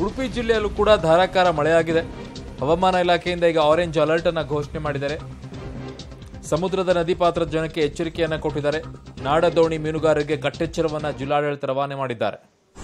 ಉಡುಪಿ ಜಿಲ್ಲೆಯಲ್ಲೂ ಕೂಡ ಧಾರಾಕಾರ ಮಳೆಯಾಗಿದೆ ಹವಾಮಾನ ಇಲಾಖೆಯಿಂದ ಈಗ ಆರೆಂಜ್ ಅಲರ್ಟ್ ಅನ್ನ ಘೋಷಣೆ ಮಾಡಿದ್ದಾರೆ ಸಮುದ್ರದ ನದಿ ಪಾತ್ರದ ಜನಕ್ಕೆ ಎಚ್ಚರಿಕೆಯನ್ನ ಕೊಟ್ಟಿದ್ದಾರೆ ನಾಡ ದೋಣಿ ಮೀನುಗಾರರಿಗೆ ಕಟ್ಟೆಚ್ಚರವನ್ನ ಜಿಲ್ಲಾಡಳಿತ ರವಾನೆ ಮಾಡಿದ್ದಾರೆ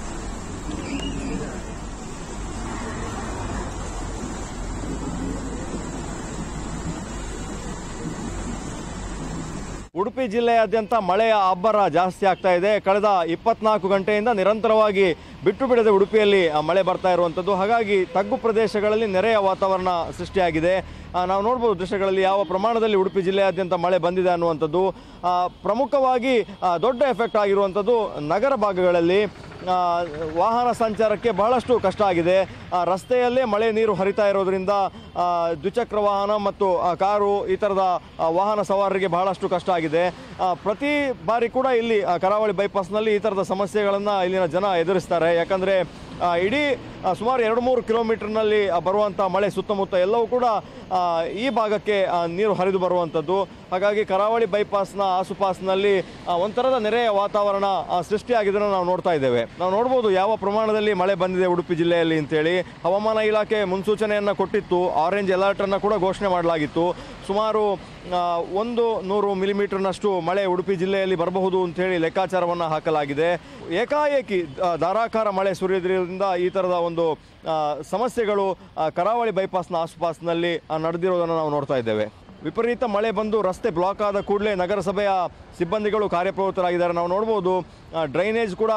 ಉಡುಪಿ ಜಿಲ್ಲೆಯಾದ್ಯಂತ ಮಳೆಯ ಅಬ್ಬರ ಜಾಸ್ತಿ ಆಗ್ತಾ ಇದೆ ಕಳೆದ ಇಪ್ಪತ್ನಾಲ್ಕು ಗಂಟೆಯಿಂದ ನಿರಂತರವಾಗಿ ಬಿಟ್ಟು ಬಿಡದೆ ಉಡುಪಿಯಲ್ಲಿ ಆ, ಮಳೆ ಬರ್ತಾ ಇರುವಂಥದ್ದು ಹಾಗಾಗಿ ತಗ್ಗು ಪ್ರದೇಶಗಳಲ್ಲಿ ನೆರೆಯ ವಾತಾವರಣ ಸೃಷ್ಟಿಯಾಗಿದೆ ಆ, ನಾವು ನೋಡ್ಬೋದು ದೃಶ್ಯಗಳಲ್ಲಿ ಯಾವ ಪ್ರಮಾಣದಲ್ಲಿ ಉಡುಪಿ ಜಿಲ್ಲೆಯಾದ್ಯಂತ ಮಳೆ ಬಂದಿದೆ ಅನ್ನುವಂಥದ್ದು ಆ, ಪ್ರಮುಖವಾಗಿ ಆ, ದೊಡ್ಡ ಎಫೆಕ್ಟ್ ಆಗಿರುವಂಥದ್ದು ನಗರ ಭಾಗಗಳಲ್ಲಿ ಆ, ವಾಹನ ಸಂಚಾರಕ್ಕೆ ಬಹಳಷ್ಟು ಕಷ್ಟ ಆಗಿದೆ ಆ, ರಸ್ತೆಯಲ್ಲೇ ಮಳೆ ನೀರು ಹರಿತಾ ಇರೋದ್ರಿಂದ ಆ, ದ್ವಿಚಕ್ರ ವಾಹನ ಮತ್ತು ಆ, ಕಾರು ಈ ಥರದ ಆ, ವಾಹನ ಸವಾರರಿಗೆ ಬಹಳಷ್ಟು ಕಷ್ಟ ಆಗಿದೆ ಆ, ಪ್ರತಿ ಬಾರಿ ಕೂಡ ಇಲ್ಲಿ ಆ, ಕರಾವಳಿ ಬೈಪಾಸ್ನಲ್ಲಿ ಈ ಥರದ ಸಮಸ್ಯೆಗಳನ್ನು ಇಲ್ಲಿನ ಜನ ಎದುರಿಸ್ತಾರೆ ಯಾಕಂದರೆ ಇಡೀ ಆ, ಸುಮಾರು ಎರಡು ಮೂರು ಕಿಲೋಮೀಟರ್ನಲ್ಲಿ ಆ, ಬರುವಂಥ ಮಳೆ ಸುತ್ತಮುತ್ತ ಎಲ್ಲವೂ ಕೂಡ ಆ, ಈ ಭಾಗಕ್ಕೆ ಆ, ನೀರು ಹರಿದು ಬರುವಂಥದ್ದು ಹಾಗಾಗಿ ಕರಾವಳಿ ಬೈಪಾಸ್ನ ಆಸುಪಾಸಿನಲ್ಲಿ ಆ, ಒಂಥರದ ನೆರೆಯ ವಾತಾವರಣ ಆ, ಸೃಷ್ಟಿಯಾಗಿದ್ದನ್ನು ನಾವು ನೋಡ್ತಾ ಇದ್ದೇವೆ ನಾವು ನೋಡ್ಬೋದು ಯಾವ ಪ್ರಮಾಣದಲ್ಲಿ ಮಳೆ ಬಂದಿದೆ ಉಡುಪಿ ಜಿಲ್ಲೆಯಲ್ಲಿ ಅಂತೇಳಿ ಹವಾಮಾನ ಇಲಾಖೆ ಮುನ್ಸೂಚನೆಯನ್ನು ಕೊಟ್ಟಿತ್ತು ಆರೆಂಜ್ ಅಲರ್ಟನ್ನು ಕೂಡ ಘೋಷಣೆ ಮಾಡಲಾಗಿತ್ತು ಸುಮಾರು ಆ, ಒಂದು ನೂರು ಮಿಲಿಮೀಟರ್ನಷ್ಟು ಮಳೆ ಉಡುಪಿ ಜಿಲ್ಲೆಯಲ್ಲಿ ಬರಬಹುದು ಅಂತೇಳಿ ಲೆಕ್ಕಾಚಾರವನ್ನು ಹಾಕಲಾಗಿದೆ ಏಕಾಏಕಿ ಆ, ಧಾರಾಕಾರ ಮಳೆ ಸುರಿಯೋದ್ರಿಂದ ಈ ಥರದ ಒಂದು ಆ, ಸಮಸ್ಯೆಗಳು ಆ, ಕರಾವಳಿ ಬೈಪಾಸ್ನ ಆಸುಪಾಸಿನಲ್ಲಿ ಆ, ನಡೆದಿರೋದನ್ನು ನಾವು ನೋಡ್ತಾ ಇದ್ದೇವೆ ವಿಪರೀತ ಮಳೆ ಬಂದು ರಸ್ತೆ ಬ್ಲಾಕ್ ಆದ ಕೂಡಲೇ ನಗರಸಭೆಯ ಸಿಬ್ಬಂದಿಗಳು ಕಾರ್ಯಪ್ರವೃತ್ತರಾಗಿದ್ದಾರೆ ನಾವು ನೋಡ್ಬೋದು ಆ, ಡ್ರೈನೇಜ್ ಕೂಡ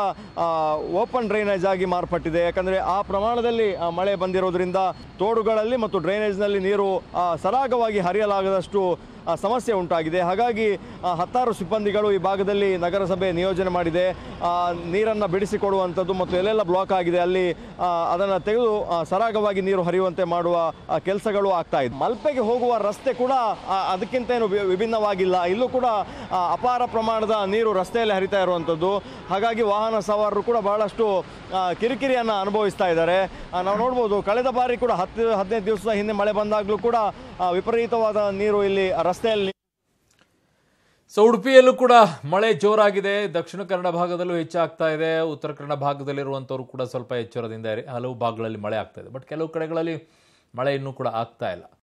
ಓಪನ್ ಡ್ರೈನೇಜ್ ಆಗಿ ಮಾರ್ಪಟ್ಟಿದೆ ಯಾಕಂದರೆ ಆ ಪ್ರಮಾಣದಲ್ಲಿ ಆ, ಮಳೆ ಬಂದಿರೋದ್ರಿಂದ ತೋಡುಗಳಲ್ಲಿ ಮತ್ತು ಡ್ರೈನೇಜ್ನಲ್ಲಿ ನೀರು ಆ, ಸರಾಗವಾಗಿ ಹರಿಯಲಾಗದಷ್ಟು ಆ, ಸಮಸ್ಯೆ ಉಂಟಾಗಿದೆ ಹಾಗಾಗಿ ಆ, ಹತ್ತಾರು ಸಿಬ್ಬಂದಿಗಳು ಈ ಭಾಗದಲ್ಲಿ ನಗರಸಭೆ ನಿಯೋಜನೆ ಮಾಡಿದೆ ನೀರನ್ನು ಬಿಡಿಸಿಕೊಡುವಂಥದ್ದು ಮತ್ತು ಎಲ್ಲೆಲ್ಲ ಬ್ಲಾಕ್ ಆಗಿದೆ ಅಲ್ಲಿ ಅದನ್ನು ತೆಗೆದು ಆ, ಸರಾಗವಾಗಿ ನೀರು ಹರಿಯುವಂತೆ ಮಾಡುವ ಆ, ಕೆಲಸಗಳು ಆಗ್ತಾ ಇದೆ ಮಲ್ಪೆಗೆ ಹೋಗುವ ರಸ್ತೆ ಕೂಡ ಆ, ಅದಕ್ಕಿಂತ ಏನು ವಿ- ವಿಭಿನ್ನವಾಗಿಲ್ಲ ಇಲ್ಲೂ ಕೂಡ ಆ, ಅಪಾರ ಪ್ರಮಾಣದ ನೀರು ರಸ್ತೆಯಲ್ಲಿ ಹರಿತಾ ಇರುವಂಥದ್ದು ಹಾಗಾಗಿ ವಾಹನ ಸವಾರರು ಕೂಡ ಬಹಳಷ್ಟು ಆ, ಕಿರಿಕಿರಿಯನ್ನು ಅನುಭವಿಸ್ತಾ ಇದ್ದಾರೆ ಆ, ನಾವು ನೋಡ್ಬೋದು ಕಳೆದ ಬಾರಿ ಕೂಡ ಹತ್ತು ಹದಿನೈದು ದಿವಸದ ಹಿಂದೆ ಮಳೆ ಬಂದಾಗಲೂ ಕೂಡ ಆ, ವಿಪರೀತವಾದ ನೀರು ಇಲ್ಲಿ ರಸ್ತೆಯಲ್ಲಿ ಸೊ ಉಡುಪಿಯಲ್ಲೂ ಕೂಡ ಮಳೆ ಜೋರಾಗಿದೆ ದಕ್ಷಿಣ ಕನ್ನಡ ಭಾಗದಲ್ಲೂ ಹೆಚ್ಚಾಗ್ತಾ ಇದೆ ಉತ್ತರ ಕನ್ನಡ ಭಾಗದಲ್ಲಿರುವಂಥವ್ರು ಕೂಡ ಸ್ವಲ್ಪ ಎಚ್ಚರದಿಂದ ಇರಿ ಹಲವು ಭಾಗಗಳಲ್ಲಿ ಮಳೆ ಆಗ್ತಾ ಇದೆ ಬಟ್ ಕೆಲವು ಕಡೆಗಳಲ್ಲಿ ಮಳೆ ಇನ್ನೂ ಕೂಡ ಆಗ್ತಾ ಇಲ್ಲ